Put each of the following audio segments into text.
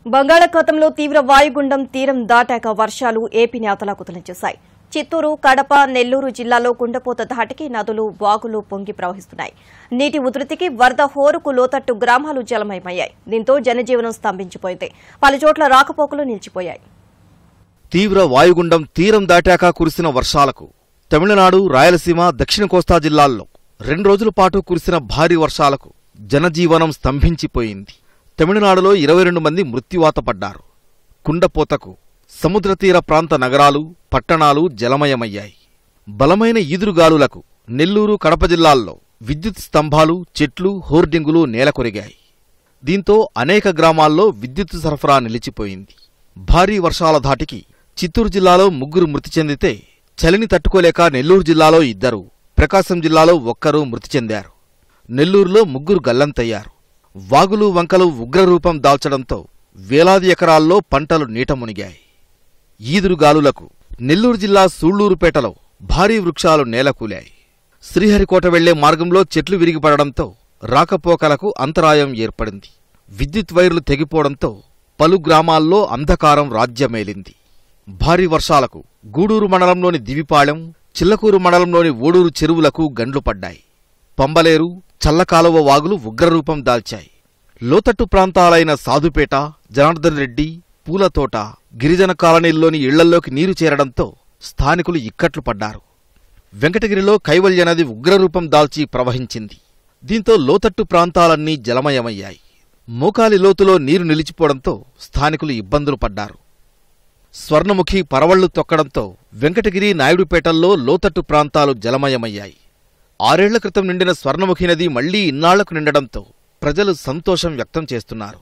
బంగాళాఖాతంలో తీవ్ర వాయుగుండం తీరం దాటాక వర్షాలు ఏపీని అతలాకుతలం చేశాయి చిత్తూరు కడప నెల్లూరు జిల్లాలో కుండపోత ధాటికి నదులు వాగులు పొంగి ప్రవహిస్తున్నాయి నీటి ఉధృతికి వరద హోరుకు లోతట్టు గ్రామాలు జలమయమయ్యాయి దీంతో జనజీవనం స్తంభించిపోయింది పలుచోట్ల రాకపోకలు నిలిచిపోయాయి తీవ్ర వాయుగుండం తీరం దాటాక కురిసిన వర్షాలకు తమిళనాడు రాయలసీమ దక్షిణ కోస్తా జిల్లాల్లో రెండు రోజుల పాటు కురిసిన భారీ వర్షాలకు జనజీవనం స్తంభించిపోయింది తమిళనాడులో ఇరవై రెండు మంది మృత్యువాత పడ్డారు కుండపోతకు సముద్ర తీర ప్రాంత నగరాలు పట్టణాలు జలమయమయ్యాయి బలమైన ఈదురుగాలులకు నెల్లూరు కడప జిల్లాల్లో విద్యుత్ స్తంభాలు చెట్లు హోర్డింగులు నేలకొరిగాయి దీంతో అనేక గ్రామాల్లో విద్యుత్ సరఫరా నిలిచిపోయింది భారీ వర్షాల ధాటికి చిత్తూరు జిల్లాలో ముగ్గురు మృతి చెందితే చలిని తట్టుకోలేక నెల్లూరు జిల్లాలో ఇద్దరు ప్రకాశం జిల్లాలో ఒక్కరు మృతి చెందారు నెల్లూరులో ముగ్గురు గల్లంతయ్యారు వాగులు వంకలు ఉగ్రరూపం దాల్చడంతో వేలాది ఎకరాల్లో పంటలు నీట మునిగాయి ఈదురుగాలులకు నెల్లూరు జిల్లా సూళ్లూరుపేటలో భారీ వృక్షాలు నేలకూలాయి శ్రీహరికోట వెళ్లే మార్గంలో చెట్లు విరిగిపడడంతో రాకపోకలకు అంతరాయం ఏర్పడింది విద్యుత్ వైర్లు తెగిపోవడంతో పలు గ్రామాల్లో అంధకారం రాజ్యమేలింది భారీ వర్షాలకు గూడూరు మండలంలోని దివిపాళెం చిల్లకూరు మండలంలోని ఓడూరు చెరువులకు గండ్లు పడ్డాయి పంబలేరు చల్లకాలువ వాగులు ఉగ్రరూపం దాల్చాయి లోతట్టు ప్రాంతాలైన సాధుపేట జనార్దన్ రెడ్డి పూలతోట గిరిజన కాలనీల్లోని ఇళ్లల్లోకి నీరు చేరడంతో స్థానికులు ఇక్కట్లు పడ్డారు వెంకటగిరిలో కైవల్య నది ఉగ్రరూపం దాల్చి ప్రవహించింది దీంతో లోతట్టు ప్రాంతాలన్నీ జలమయమయ్యాయి మోకాలి లోతులో నీరు నిలిచిపోవడంతో స్థానికులు ఇబ్బందులు పడ్డారు స్వర్ణముఖి పరవళ్లు తొక్కడంతో వెంకటగిరి నాయుడుపేటల్లో లోతట్టు ప్రాంతాలు జలమయమయ్యాయి ఆరేళ్ల క్రితం నిండిన స్వర్ణముఖి నది మళ్లీ ఇన్నాళ్లకు నిండడంతో ప్రజలు సంతోషం వ్యక్తం చేస్తున్నారు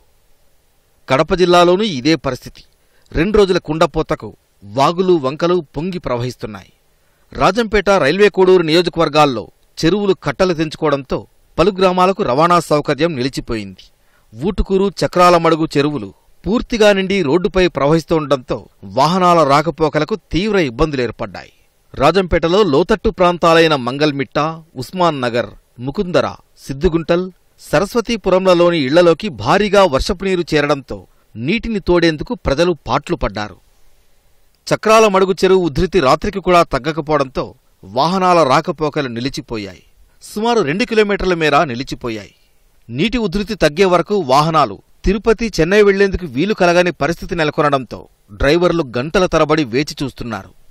కడప జిల్లాలోనూ ఇదే పరిస్థితి రెండు రోజుల కుండపోతకు వాగులు వంకలు పొంగి ప్రవహిస్తున్నాయి రాజంపేట రైల్వే కోడూరు నియోజకవర్గాల్లో చెరువులు కట్టలు తెంచుకోవడంతో పలు గ్రామాలకు రవాణా సౌకర్యం నిలిచిపోయింది ఊటుకూరు చక్రాల మడుగు చెరువులు పూర్తిగా నిండి రోడ్డుపై ప్రవహిస్తుండటంతో వాహనాల రాకపోకలకు తీవ్ర ఇబ్బందులు ఏర్పడ్డాయి రాజంపేటలో లోతట్టు ప్రాంతాలైన మంగల్మిట్ట ఉస్మాన్ నగర్ ముకుందర సిద్దుగుంటల్ సరస్వతీపురంలలోని ఇళ్లలోకి భారీగా వర్షపు నీరు చేరడంతో నీటిని తోడేందుకు ప్రజలు పాట్లు పడ్డారు చక్రాల మడుగు చెరువు ఉధృతి రాత్రికి కూడా తగ్గకపోవడంతో వాహనాల రాకపోకలు నిలిచిపోయాయి సుమారు రెండు కిలోమీటర్ల మేర నిలిచిపోయాయి నీటి ఉధృతి తగ్గే వరకు వాహనాలు తిరుపతి చెన్నై వెళ్లేందుకు వీలు కలగని పరిస్థితి నెలకొనడంతో డ్రైవర్లు గంటల తరబడి వేచి చూస్తున్నారు